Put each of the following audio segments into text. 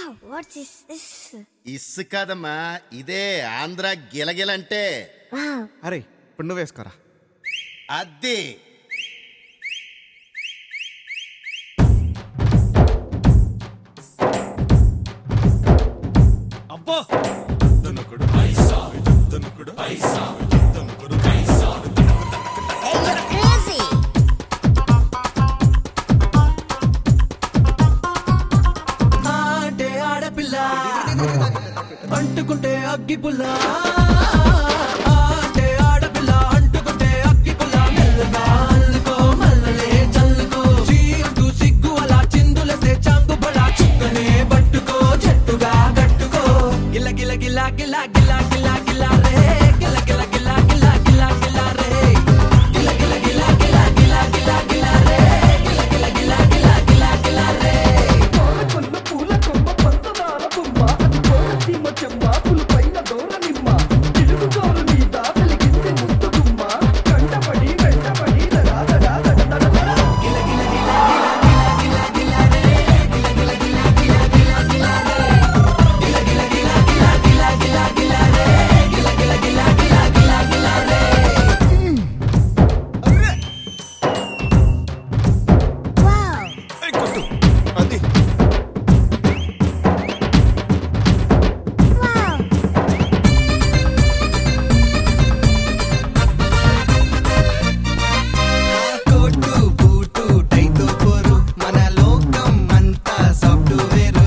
what's this this ఇస్సు కాదమ్మా ఇదే Andhra గిలగిలంటే wow అరే ఇప్పుడు నువ్వు వేసుకోరా అద్దె అబ్బో క్రేజీ అంటే ఆడపిల్ల అంటుకుంటే అగ్గి పుల్ల అంటే ఆడపిల్ల అంటుకుంటే అగ్గి పుల్ల మెల్లగా అల్లుకో మల్లలే చల్లుకో చీరుకు సిగ్గు అలా చిందులసే చాంగు బడా చుక్కనే పట్టుకో చెట్టుగా కట్టుకో గిల గిల గిల గిల గిల గిల గిల రే గిల గిల గిల గిల గిల గిల రే గిల గిల గిల గిల గిల గిల గిల రే గిల గిల గిల గిల గిల గిల రే కొన్న పూల కొమ్మ పంచదార బొమ్మ అది కోరసీమ చెమ్మ పులిపైన దూర నిమ్మ ఇలుగు జోరు మీద వెలిగించే ముద్దు గుమ్మ కంటపడి వెంటపడి దడా దడా దడ దడ దడ వావ్ కొట్టు అది వావ్ కోటు బూటు టైతో పోరు మన లోకం అంతా సాఫ్ట్వేర్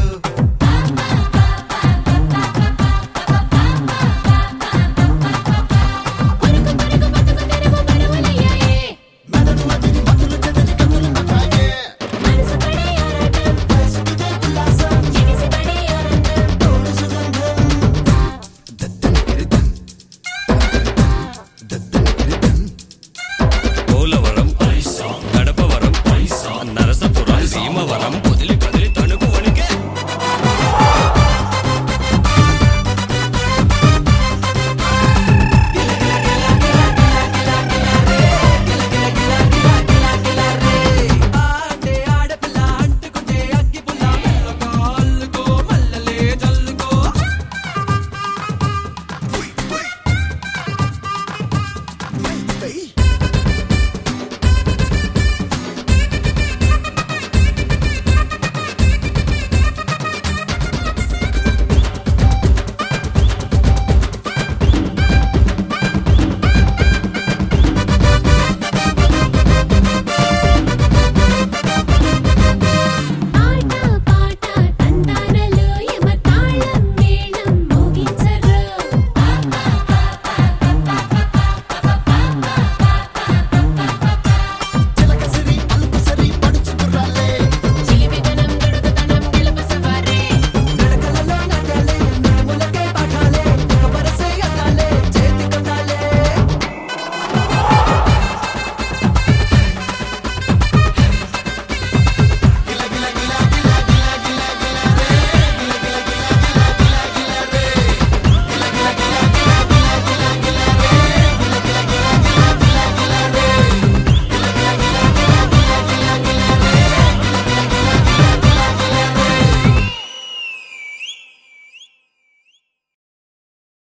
మనసు పడే ఆరాటం ఎగిసి పడే ఆనందం పోలవరం గడపవరం నరసపురం భీమవరం వదిలి